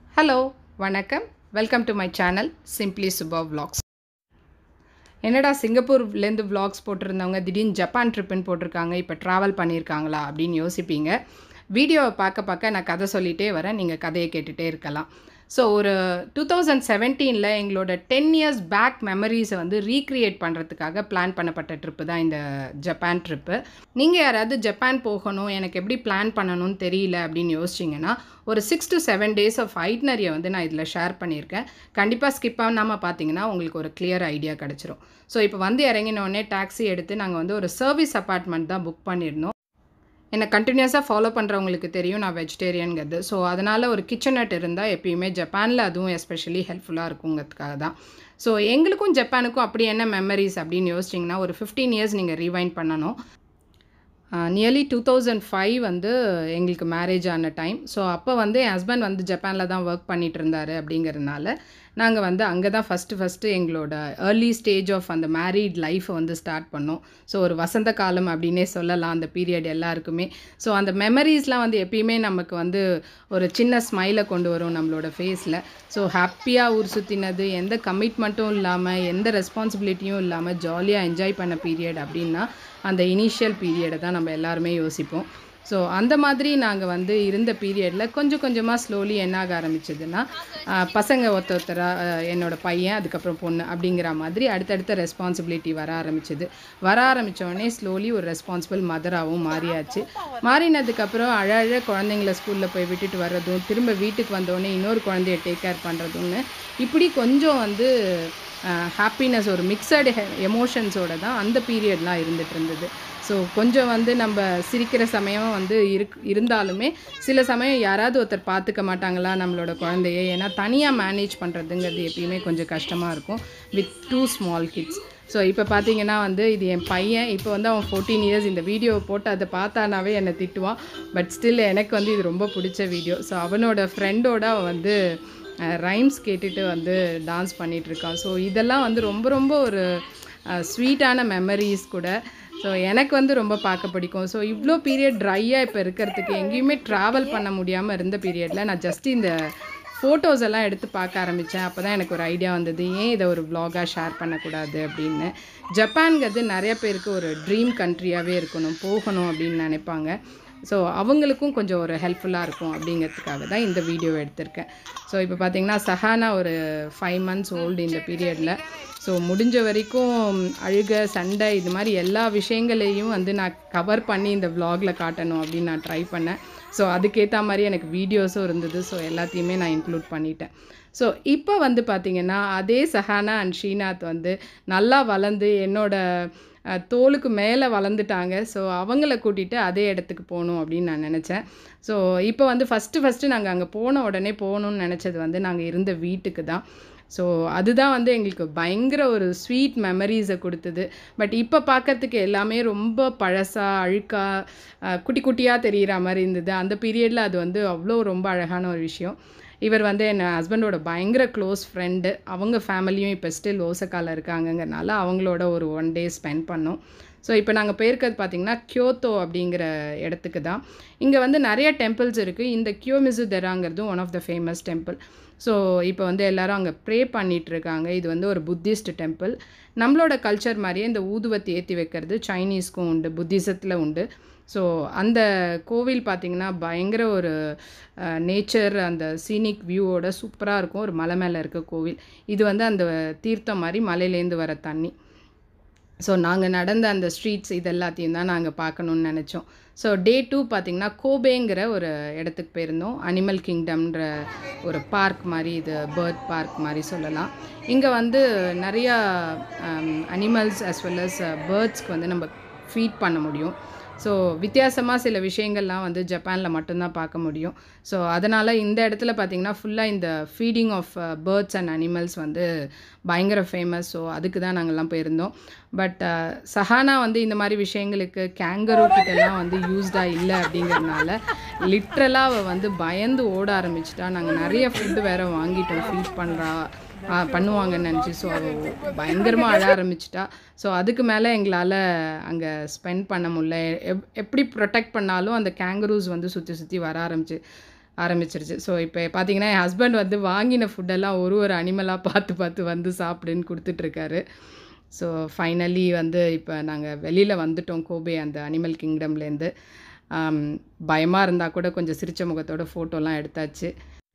Hello வணக்கம் welcome to my channel simply Subha vlogs என்னடா சிங்கப்பூர்லேருந்து vlogs போட்டிருந்தவங்க திடீர்னு ஜப்பான் ட்ரிப்புன்னு போட்டிருக்காங்க இப்போ ட்ராவல் பண்ணியிருக்காங்களா அப்படின்னு யோசிப்பீங்க வீடியோவை பார்க்க பார்க்க நான் கதை சொல்லிகிட்டே வரேன் நீங்கள் கதையை கேட்டுகிட்டே இருக்கலாம் ஸோ ஒரு டூ தௌசண்ட் செவன்டீனில் எங்களோட டென் இயர்ஸ் பேக் மெமரிஸை வந்து ரீக்ரியேட் பண்ணுறதுக்காக பிளான் பண்ணப்பட்ட ட்ரிப்பு தான் இந்த ஜப்பான் ட்ரிப்பு நீங்கள் யாராவது ஜப்பான் போகணும் எனக்கு எப்படி பிளான் பண்ணணும்னு தெரியல அப்படின்னு யோசிச்சிங்கன்னா ஒரு six to seven days of ஐட்னரியை வந்து நான் இதில் ஷேர் பண்ணியிருக்கேன் கண்டிப்பாக ஸ்கிப் பண்ணாமல் பார்த்தீங்கன்னா உங்களுக்கு ஒரு கிளியர் ஐடியா கிடச்சிரும் ஸோ இப்போ வந்து இறங்கின உடனே டாக்ஸி எடுத்து நாங்கள் வந்து ஒரு சர்வீஸ் அப்பார்ட்மெண்ட் தான் புக் பண்ணியிருந்தோம் என்னை கண்டினியூஸாக ஃபாலோ பண்ணுறவங்களுக்கு தெரியும் நான் வெஜிடேரியனுங்கிறது ஸோ அதனால் ஒரு கிச்சனட் இருந்தால் எப்பயுமே ஜப்பானில் அதுவும் எஸ்பெஷலி ஹெல்ப்ஃபுல்லாக இருக்குங்கிறதுக்காக தான் ஸோ எங்களுக்கும் ஜப்பானுக்கும் அப்படி என்ன மெமரிஸ் அப்படின்னு யோசிச்சிங்கன்னா ஒரு ஃபிஃப்டீன் இயர்ஸ் நீங்கள் ரீவைண்ட் பண்ணணும் நியர்லி டூ தௌசண்ட் ஃபைவ் வந்து எங்களுக்கு மேரேஜ் ஆன டைம் ஸோ அப்போ வந்து என் ஹஸ்பண்ட் வந்து ஜப்பானில் தான் ஒர்க் பண்ணிகிட்டு இருந்தார் அப்படிங்கிறதுனால நாங்கள் வந்து அங்கே தான் ஃபஸ்ட்டு ஃபஸ்ட்டு எங்களோட ஏர்லி ஸ்டேஜ் ஆஃப் அந்த மேரீட் லைஃப்பை வந்து ஸ்டார்ட் பண்ணோம் ஸோ ஒரு வசந்த காலம் அப்படின்னே சொல்லலாம் அந்த பீரியட் எல்லாருக்குமே ஸோ அந்த மெமரிஸ்லாம் வந்து எப்பயுமே நமக்கு வந்து ஒரு சின்ன ஸ்மைலை கொண்டு வரும் நம்மளோட ஃபேஸில் ஸோ ஹாப்பியாக ஊர் சுற்றினது எந்த கமிட்மெண்ட்டும் இல்லாமல் எந்த ரெஸ்பான்சிபிலிட்டியும் இல்லாமல் ஜாலியாக என்ஜாய் பண்ண பீரியட் அப்படின்னா அந்த இனிஷியல் பீரியடை தான் நம்ம எல்லாருமே யோசிப்போம் ஸோ அந்த மாதிரி நாங்கள் வந்து இருந்த பீரியடில் கொஞ்சம் கொஞ்சமாக ஸ்லோலி என்ன ஆக ஆரம்பிச்சதுன்னா ஆஹ், பசங்க ஒருத்த ஒருத்தராக என்னோட பையன் அதுக்கப்புறம் பொண்ணு அப்படிங்கிற மாதிரி அடுத்தடுத்த ரெஸ்பான்சிபிலிட்டி வர ஆரம்பிச்சது வர ஆரம்பிச்ச உடனே ஸ்லோலி ஒரு ரெஸ்பான்சிபிள் மதராகவும் மாறியாச்சு மாறினதுக்கப்புறம் அழ அழ குழந்தைங்கள ஸ்கூலில் போய் விட்டுட்டு வர்றதும் திரும்ப வீட்டுக்கு வந்தோடனே இன்னொரு குழந்தைய டேக் கேர் பண்ணுறதும்னு இப்படி கொஞ்சம் வந்து ஹாப்பினஸ் ஒரு மிக்சடு எமோஷன்ஸோட தான் அந்த பீரியட்லாம் இருந்துட்டு இருந்தது ஸோ கொஞ்சம் வந்து நம்ம சிரிக்கிற சமயம் வந்து இருக் இருந்தாலுமே சில சமயம் யாராவது ஒருத்தர் பார்த்துக்க மாட்டாங்களா நம்மளோட குழந்தைய ஏன்னா தனியாக மேனேஜ் பண்ணுறதுங்கிறது எப்பயுமே கொஞ்சம் கஷ்டமாக இருக்கும் with two small kids so இப்போ பார்த்தீங்கன்னா வந்து இது என் பையன் இப்போ வந்து அவன் ஃபோர்டீன் இயர்ஸ் இந்த வீடியோவை போட்டு அதை பார்த்தானாவே என்னை திட்டுவான் பட் ஸ்டில் எனக்கு வந்து இது ரொம்ப பிடிச்ச வீடியோ ஸோ அவனோட ஃப்ரெண்டோட அவன் வந்து ரைம்ஸ் கேட்டுட்டு வந்து டான்ஸ் பண்ணிகிட்ருக்கான் ஸோ இதெல்லாம் வந்து ரொம்ப ரொம்ப ஒரு ஸ்வீட்டான மெமரிஸ் கூட ஸோ எனக்கு வந்து ரொம்ப பார்க்க பிடிக்கும் ஸோ இவ்வளோ பீரியட் ட்ரையாக இப்போ இருக்கிறதுக்கு எங்கேயுமே ட்ராவல் பண்ண முடியாமல் இருந்த பீரியடில் நான் ஜஸ்ட் இந்த ஃபோட்டோஸ் எல்லாம் எடுத்து பார்க்க ஆரம்பித்தேன் அப்போ தான் எனக்கு ஒரு ஐடியா வந்தது ஏன் இதை ஒரு vlog-ஆ ஷேர் பண்ணக்கூடாது அப்படின்னு ஜப்பான்கிறது நிறைய பேருக்கு ஒரு ட்ரீம் கண்ட்ரியாகவே இருக்கணும் போகணும் அப்படின்னு நினைப்பாங்க ஸோ அவங்களுக்கும் கொஞ்சம் ஒரு ஹெல்ப்ஃபுல்லாக இருக்கும் அப்படிங்கிறதுக்காக தான் இந்த வீடியோ எடுத்திருக்கேன் ஸோ இப்போ பார்த்தீங்கன்னா சஹானா ஒரு ஃபைவ் மந்த்ஸ் ஓல்டு இந்த பீரியடில் ஸோ முடிஞ்ச வரைக்கும் அழுக சண்டை இது மாதிரி எல்லா விஷயங்களையும் வந்து நான் கவர் பண்ணி இந்த vlogல காட்டணும் அப்படின்னு நான் ட்ரை பண்ணேன் ஸோ அதுக்கேற்ற மாதிரி எனக்கு வீடியோஸும் இருந்தது ஸோ எல்லாத்தையுமே நான் இன்க்ளூட் பண்ணிட்டேன் ஸோ இப்போ வந்து பார்த்திங்கன்னா அதே சஹானா அண்ட் ஷீனாத் வந்து நல்லா வளர்ந்து என்னோட அஹ், தோலுக்கு மேலே வளர்ந்துட்டாங்க ஸோ அவங்கள கூட்டிகிட்டு அதே இடத்துக்கு போகணும் அப்படின்னு நான் நினச்சேன் ஸோ இப்போ வந்து ஃபஸ்ட்டு ஃபஸ்ட்டு நாங்கள் அங்கே போன உடனே போகணும்னு நினச்சது வந்து நாங்கள் இருந்த வீட்டுக்கு தான் ஸோ அதுதான் வந்து எங்களுக்கு பயங்கர ஒரு ஸ்வீட் மெமரிஸை கொடுத்தது பட் இப்போ பார்க்கறதுக்கு எல்லாமே ரொம்ப பழசாக அழுக்காக குட்டி குட்டியாக தெரிகிற மாதிரி இருந்தது அந்த பீரியடில் அது வந்து அவ்வளோ ரொம்ப அழகான ஒரு விஷயம் இவர் வந்து என் ஹஸ்பண்டோட பயங்கர க்ளோஸ் ஃப்ரெண்டு அவங்க ஃபேமிலியும் இப்போ ஸ்டில் ஓசக்கால இருக்காங்கங்கிறனால அவங்களோட ஒரு ஒன் டே ஸ்பெண்ட் பண்ணோம் ஸோ இப்போ நாங்கள் போயிருக்கிறது பார்த்திங்கன்னா கியோத்தோ அப்படிங்கிற இடத்துக்கு தான் இங்கே வந்து நிறைய டெம்பிள்ஸ் இருக்குது இந்த கியோமிசு தெராங்கிறதும் one of the famous temple so இப்போ வந்து எல்லாரும் அங்கே ப்ரே பண்ணிட்டு இருக்காங்க இது வந்து ஒரு புத்திஸ்ட் டெம்பிள் நம்மளோட கல்ச்சர் மாதிரியே இந்த ஊதுவத்தி ஏற்றி வைக்கிறது சைனீஸ்க்கும் உண்டு புத்திசத்தில் உண்டு ஸோ அந்த கோவில் பார்த்திங்கன்னா பயங்கர ஒரு நேச்சர் அந்த சீனிக் வியூவோட சூப்பராக இருக்கும் ஒரு மலை மேலே இருக்க கோவில் இது வந்து அந்த தீர்த்தம் மாதிரி மலையிலேருந்து வர தண்ணி ஸோ நாங்கள் நடந்த அந்த ஸ்ட்ரீட்ஸ் இது எல்லாத்தையும் தான் நாங்கள் பார்க்கணுன்னு நினச்சோம் ஸோ டே டூ பார்த்திங்கன்னா கோபேங்கிற ஒரு இடத்துக்கு போயிருந்தோம் அனிமல் கிங்டம்ன்ற ஒரு பார்க் மாதிரி இது பேர்ட் பார்க் மாதிரி சொல்லலாம் இங்கே வந்து நிறையா அனிமல்ஸ் as well as பேர்ட்ஸ்க்கு வந்து நம்ம ஃபீட் பண்ண முடியும் ஸோ வித்தியாசமாக சில விஷயங்கள்லாம் வந்து ஜப்பானில் மட்டும்தான் பார்க்க முடியும் ஸோ அதனால் இந்த இடத்துல பார்த்திங்கன்னா ஃபுல்லாக இந்த feeding of birds and animals வந்து பயங்கர ஃபேமஸ் ஸோ அதுக்கு தான் நாங்கள்லாம் போயிருந்தோம் பட் சஹானா வந்து இந்த மாதிரி விஷயங்களுக்கு கேங்கரூ கிட்டலாம் வந்து யூஸ்டாக இல்லை அப்படிங்கிறதுனால லிட்ரலாக அவள் வந்து பயந்து ஓட ஆரம்பிச்சிட்டா நாங்கள் நிறைய ஃபுட்டு வேறு வாங்கிட்டோம் ஃபீட் பண்ணுறா ஆ, பண்ணுவாங்கன்னு நினச்சி ஸோ அவள் பயங்கரமாக அழ ஆரம்பிச்சிட்டா ஸோ அதுக்கு மேலே எங்களால் அங்கே ஸ்பெண்ட் பண்ண முடியல எப் எப்படி ப்ரொடெக்ட் பண்ணாலும் அந்த கேங்கரூஸ் வந்து சுற்றி சுற்றி வர ஆரம்பிச்சு ஆரம்பிச்சிருச்சு ஸோ இப்போ பார்த்தீங்கன்னா என் ஹஸ்பண்ட் வந்து வாங்கின ஃபுட்டெல்லாம் ஒரு ஒரு அனிமலாக பார்த்து பார்த்து வந்து சாப்பிடுன்னு கொடுத்துட்ருக்காரு ஸோ ஃபைனலி வந்து இப்போ நாங்கள் வெளியில் வந்துட்டோம் கோபே அந்த அனிமல் கிங்டம்லேருந்து பயமாக இருந்தால் கூட கொஞ்சம் சிரிச்ச முகத்தோட ஃபோட்டோலாம் எடுத்தாச்சு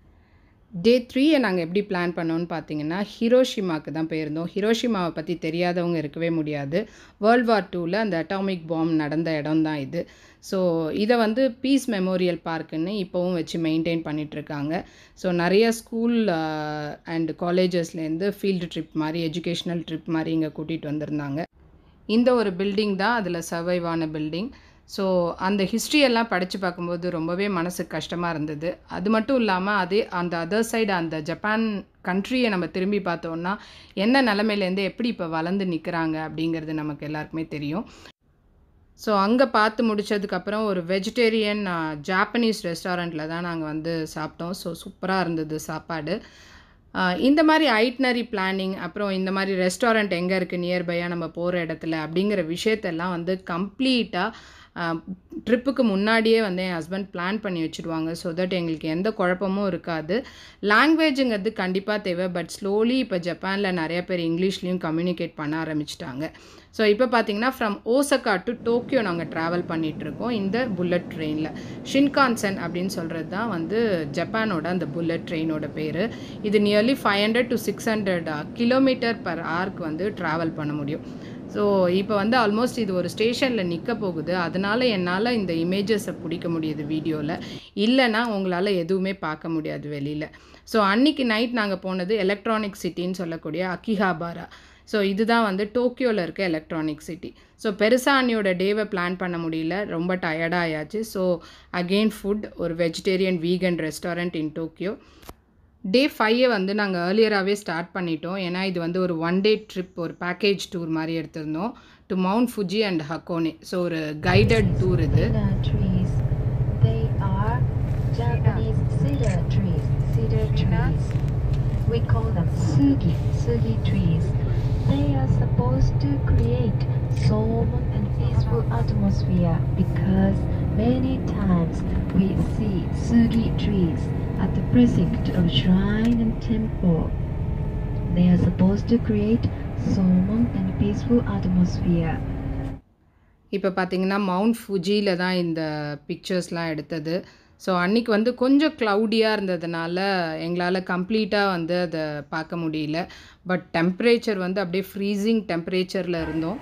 டே த்ரீயை நாங்கள் எப்படி பிளான் பண்ணோன்னு பார்த்தீங்கன்னா ஹிரோஷிமாவுக்கு தான் போயிருந்தோம் ஹிரோஷிமாவை பற்றி தெரியாதவங்க இருக்கவே முடியாது வேர்ல்ட் வார் டூவில் அந்த அட்டாமிக் பாம் நடந்த இடம் தான் இது ஸோ இதை வந்து பீஸ் மெமோரியல் பார்க்குன்னு இப்போவும் வச்சு மெயின்டைன் பண்ணிகிட்ருக்காங்க ஸோ நிறைய ஸ்கூல் அண்ட் காலேஜஸ்லேருந்து ஃபீல்டு ட்ரிப் மாதிரி எஜுகேஷ்னல் ட்ரிப் மாதிரி இங்கே கூட்டிகிட்டு வந்திருந்தாங்க இந்த ஒரு பில்டிங் தான் அதில் சர்வைவ் ஆன பில்டிங் ஸோ அந்த ஹிஸ்ட்ரியெல்லாம் படித்து பார்க்கும்போது ரொம்பவே மனசுக்கு கஷ்டமாக இருந்தது அது மட்டும் இல்லாமல் அதே அந்த அதர் சைடு அந்த ஜப்பான் கண்ட்ரியை நம்ம திரும்பி பார்த்தோன்னா என்ன நிலமையிலேருந்து எப்படி இப்போ வளர்ந்து நிற்கிறாங்க அப்படிங்கிறது நமக்கு எல்லாருக்குமே தெரியும் ஸோ அங்கே பார்த்து முடித்ததுக்கப்புறம் ஒரு வெஜிடேரியன் ஜாப்பனீஸ் ரெஸ்டாரண்ட்டில் தான் நாங்கள் வந்து சாப்பிட்டோம் ஸோ சூப்பராக இருந்தது சாப்பாடு இந்த மாதிரி ஐட்னரி பிளானிங் அப்புறம் இந்த மாதிரி ரெஸ்டாரண்ட் எங்கே இருக்குது நியர்பையாக நம்ம போகிற இடத்துல அப்படிங்கிற விஷயத்தெல்லாம் வந்து கம்ப்ளீட்டாக ட்ரிப்புக்கு முன்னாடியே வந்து என் ஹஸ்பண்ட் பிளான் பண்ணி வச்சுருவாங்க ஸோ தட் எங்களுக்கு எந்த குழப்பமும் இருக்காது லாங்குவேஜுங்கிறது கண்டிப்பாக தேவை பட் ஸ்லோலி இப்போ ஜப்பானில் நிறைய பேர் இங்கிலீஷ்லேயும் கம்யூனிகேட் பண்ண ஆரம்பிச்சிட்டாங்க ஸோ இப்போ பார்த்தீங்கன்னா ஃப்ரம் ஓசக்கா டு டோக்கியோ நாங்கள் ட்ராவல் பண்ணிகிட்ருக்கோம் இந்த புல்லட் ட்ரெயினில் ஷின்கான்சன் அப்படின்னு சொல்கிறது தான் வந்து ஜப்பானோட அந்த புல்லட் ட்ரெயினோட பேர் இது nearly five hundred to six hundred kilometre per ஹவருக்கு வந்து ட்ராவல் பண்ண முடியும் ஸோ இப்போ வந்து ஆல்மோஸ்ட் இது ஒரு ஸ்டேஷனில் நிற்க போகுது அதனால் என்னால் இந்த இமேஜஸை பிடிக்க முடியுது வீடியோவில் இல்லைனா உங்களால் எதுவுமே பார்க்க முடியாது வெளியில் ஸோ அன்றைக்கி நைட் நாங்கள் போனது எலக்ட்ரானிக் சிட்டின்னு சொல்லக்கூடிய அக்கிஹாபாரா ஸோ இதுதான் வந்து டோக்கியோவில் இருக்க எலக்ட்ரானிக் சிட்டி ஸோ பெருசாக அன்னியோட டேவை பிளான் பண்ண முடியல ரொம்ப டயர்டாக ஆயாச்சு ஸோ அகெயின் ஃபுட் ஒரு vegetarian vegan restaurant in Tokyo day ஃபைவை வந்து நாங்கள் ஏர்லியராகவே ஸ்டார்ட் பண்ணிட்டோம் ஏன்னா இது வந்து ஒரு ஒன் டே ட்ரிப் ஒரு பேக்கேஜ் டூர் மாதிரி எடுத்திருந்தோம் to Mount Fuji and Hakone so ஒரு கைடட் டூர் இது trees. They are Japanese cedar trees. Cedar trees. We call them sugi, sugi trees. They are supposed to create solemn and peaceful atmosphere because many times we see sugi trees at the precinct of shrine and temple. They are supposed to create solemn and peaceful atmosphere. இப்போ பார்த்தீங்கன்னா mount ஃபுஜியில் தான் இந்த பிக்சர்ஸ்லாம் எடுத்தது so அன்றைக்கி வந்து கொஞ்சம் க்ளவுடியாக இருந்ததுனால எங்களால் கம்ப்ளீட்டாக வந்து அதை பார்க்க முடியல பட் டெம்ப்ரேச்சர் வந்து அப்படியே ஃப்ரீசிங் டெம்ப்ரேச்சரில் இருந்தோம்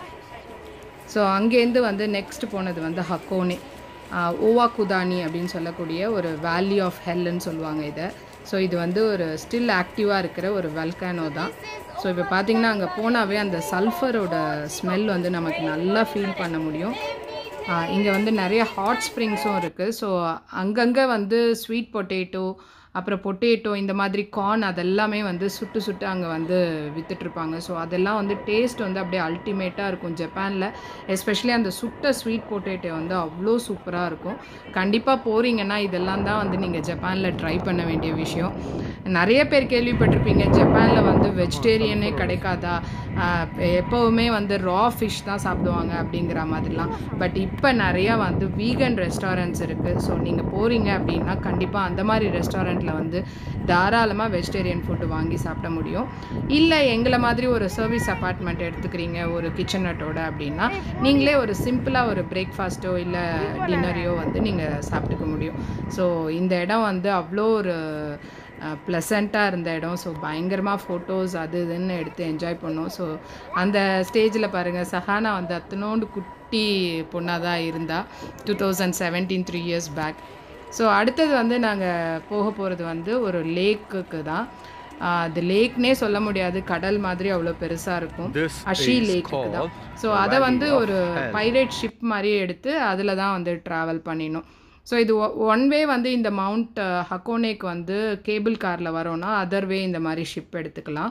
ஸோ அங்கேருந்து வந்து நெக்ஸ்ட் போனது வந்து ஹக்கோனே ஓவா குதானி அப்படின்னு சொல்லக்கூடிய ஒரு வேலி ஆஃப் ஹெல்லுன்னு சொல்லுவாங்க இதை ஸோ இது வந்து ஒரு ஸ்டில் ஆக்டிவாக இருக்கிற ஒரு வெல்கானோ தான் ஸோ இப்போ பார்த்தீங்கன்னா அங்கே போனாவே அந்த சல்ஃபரோட ஸ்மெல் வந்து நமக்கு நல்லா ஃபீல் பண்ண முடியும் இங்கே வந்து நிறைய ஹாட் ஸ்ப்ரிங்ஸும் இருக்குது ஸோ அங்கங்கே வந்து ஸ்வீட் பொட்டேட்டோ அப்புறம் பொட்டேட்டோ இந்த மாதிரி கார்ன் அதெல்லாமே வந்து சுட்டு சுட்டு அங்கே வந்து விற்றுட்ருப்பாங்க ஸோ அதெல்லாம் வந்து டேஸ்ட் வந்து அப்படியே அல்டிமேட்டாக இருக்கும் ஜப்பானில் எஸ்பெஷலி அந்த சுட்ட ஸ்வீட் பொட்டேட்டோ வந்து அவ்வளோ சூப்பராக இருக்கும் கண்டிப்பாக போகிறீங்கன்னா இதெல்லாம் தான் வந்து நீங்கள் ஜப்பானில் ட்ரை பண்ண வேண்டிய விஷயம் நிறைய பேர் கேள்விப்பட்டிருப்பீங்க ஜப்பானில் வந்து வெஜிடேரியனே கிடைக்காதா ஆஹ் எப்போவுமே வந்து ரா ஃபிஷ் தான் சாப்பிடுவாங்க அப்படிங்கிற மாதிரிலாம் பட் இப்போ நிறையா வந்து வீகன் ரெஸ்டாரண்ட்ஸ் இருக்குது ஸோ நீங்கள் போகிறீங்க அப்படின்னா கண்டிப்பாக அந்த மாதிரி ரெஸ்டாரண்ட்டில் வந்து தாராளமாக வெஜிடேரியன் ஃபுட்டு வாங்கி சாப்பிட முடியும் இல்லை எங்களை மாதிரி ஒரு சர்வீஸ் அப்பார்ட்மெண்ட் எடுத்துக்கிறீங்க ஒரு கிச்சனட்டோட அப்படின்னா நீங்களே ஒரு சிம்பிளாக ஒரு பிரேக்ஃபாஸ்ட்டோ இல்லை டின்னரையோ வந்து நீங்கள் சாப்பிட்டுக்க முடியும் ஸோ இந்த இடம் வந்து அவ்வளோ ஒரு ப்ளசண்ட்டாக இருந்த இடம் ஸோ பயங்கரமாக ஃபோட்டோஸ் அது இதுன்னு எடுத்து என்ஜாய் பண்ணோம் ஸோ அந்த ஸ்டேஜில் பாருங்கள் சஹானா வந்து அத்தனோண்டு குட்டி பொண்ணாக தான் இருந்தா two thousand seventeen three years back so அடுத்தது வந்து நாங்கள் போக போகிறது வந்து ஒரு லேக்குக்கு தான் ஆஹ் அது லேக்னே சொல்ல முடியாது கடல் மாதிரி அவ்வளோ பெருசாக இருக்கும் This அஷி is லேக்கு தான் called ஸோ the அதை Valley வந்து of ஒரு Hell. பைரேட் ஷிப் மாதிரி எடுத்து அதில் தான் வந்து ட்ராவல் பண்ணினோம் ஸோ இது ஒன் வே வந்து இந்த மவுண்ட் ஹக்கோனேக்கு வந்து கேபிள் காரில் வரோன்னா அதர் வே இந்த மாதிரி ஷிப் எடுத்துக்கலாம்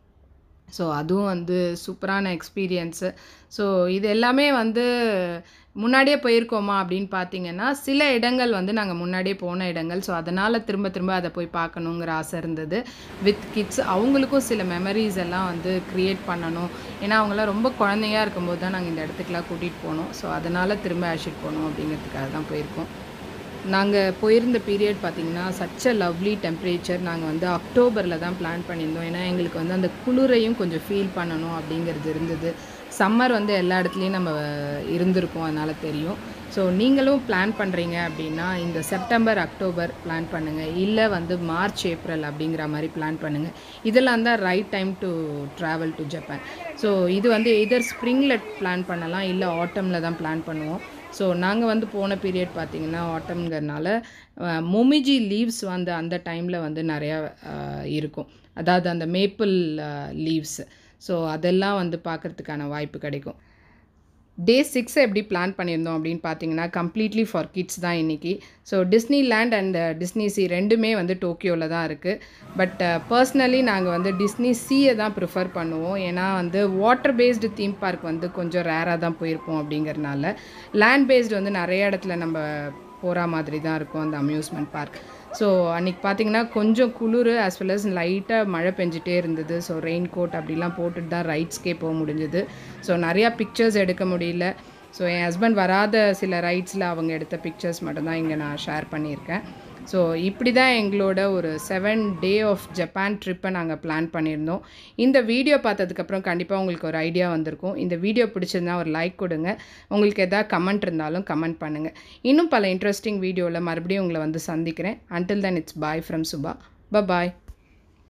ஸோ அதுவும் வந்து சூப்பரான எக்ஸ்பீரியன்ஸு ஸோ இது எல்லாமே வந்து முன்னாடியே போயிருக்கோமா அப்படின்னு பார்த்தீங்கன்னா சில இடங்கள் வந்து நாங்கள் முன்னாடியே போன இடங்கள் ஸோ அதனால் திரும்ப திரும்ப அதை போய் பார்க்கணுங்கிற ஆசை இருந்தது வித் கிட்ஸ் அவங்களுக்கும் சில மெமரிஸ் எல்லாம் வந்து க்ரியேட் பண்ணணும் ஏன்னா அவங்களாம் ரொம்ப குழந்தையா இருக்கும்போது தான் நாங்கள் இந்த இடத்துக்குலாம் கூட்டிகிட்டு போனோம் ஸோ அதனால் திரும்ப அழைச்சிட்டு போகணும் அப்படிங்கிறதுக்காக தான் போயிருக்கோம் நாங்கள் போயிருந்த பீரியட் பார்த்திங்கன்னா சச் அ லவ்லி டெம்பரேச்சர் நாங்கள் வந்து அக்டோபரில் தான் பிளான் பண்ணியிருந்தோம் ஏன்னா எங்களுக்கு வந்து அந்த குளிரையும் கொஞ்சம் ஃபீல் பண்ணணும் அப்படிங்கிறது இருந்தது சம்மர் வந்து எல்லா இடத்துலையும் நம்ம இருந்திருக்கோம் அதனால் தெரியும் ஸோ நீங்களும் பிளான் பண்ணுறீங்க அப்படின்னா இந்த செப்டம்பர் அக்டோபர் பிளான் பண்ணுங்கள் இல்லை வந்து மார்ச் ஏப்ரல் அப்படிங்கிற மாதிரி பிளான் பண்ணுங்கள் இதெல்லாம் தான் right time to travel to Japan so இது வந்து எதர் ஸ்ப்ரிங்கில் பிளான் பண்ணலாம் இல்லை ஆட்டமில் தான் பிளான் பண்ணுவோம் ஸோ நாங்கள் வந்து போன பீரியட் பார்த்திங்கன்னா ஆட்டம்ங்கிறனால மொமிஜி லீவ்ஸ் வந்து அந்த டைமில் வந்து நிறையா அஹ், இருக்கும் அதாவது அந்த மேப்பிள் லீவ்ஸ் ஸோ அதெல்லாம் வந்து பார்க்குறதுக்கான வாய்ப்பு கிடைக்கும் டே சிக்ஸ் எப்படி பிளான் பண்ணியிருந்தோம் அப்படின்னு பார்த்தீங்கன்னா கம்ப்ளீட்லி ஃபார் கிட்ஸ் தான் இன்றைக்கி so Disneyland and DisneySea ரெண்டுமே வந்து டோக்கியோவில் தான் இருக்குது பட் பர்சனலி நாங்கள் வந்து டிஸ்னி சீயை தான் ப்ரிஃபர் பண்ணுவோம் ஏன்னா வந்து வாட்டர் பேஸ்டு தீம் பார்க் வந்து கொஞ்சம் ரேராக தான் போயிருப்போம் அப்படிங்கிறனால லேண்ட் பேஸ்டு வந்து நிறைய இடத்துல நம்ம போகிற மாதிரி தான் இருக்கும் அந்த அம்யூஸ்மெண்ட் பார்க் ஸோ அன்றைக்கி பார்த்தீங்கன்னா கொஞ்சம் குளிர் as well as லைட்டாக மழை பெஞ்சிட்டே இருந்தது ஸோ ரெயின் கோட் அப்படிலாம் போட்டுட்டு தான் ரைட்ஸ்க்கே போக முடிஞ்சது ஸோ நிறையா பிக்சர்ஸ் எடுக்க முடியல ஸோ என் ஹஸ்பண்ட் வராத சில ரைட்ஸில் அவங்க எடுத்த பிக்சர்ஸ் மட்டும்தான் இங்கே நான் ஷேர் பண்ணியிருக்கேன் ஸோ இப்படி தான் எங்களோட ஒரு செவன் டே ஆஃப் ஜப்பான் ட்ரிப்பை நாங்கள் பிளான் பண்ணியிருந்தோம் இந்த வீடியோ பார்த்ததுக்கப்புறம் கண்டிப்பாக உங்களுக்கு ஒரு ஐடியா வந்திருக்கும் இந்த வீடியோ பிடிச்சிருந்தா ஒரு லைக் கொடுங்க உங்களுக்கு எதாவது கமெண்ட் இருந்தாலும் கமெண்ட் பண்ணுங்கள் இன்னும் பல இன்ட்ரெஸ்டிங் வீடியோவில் மறுபடியும் உங்களை வந்து சந்திக்கிறேன் until then it's bye from Subha bye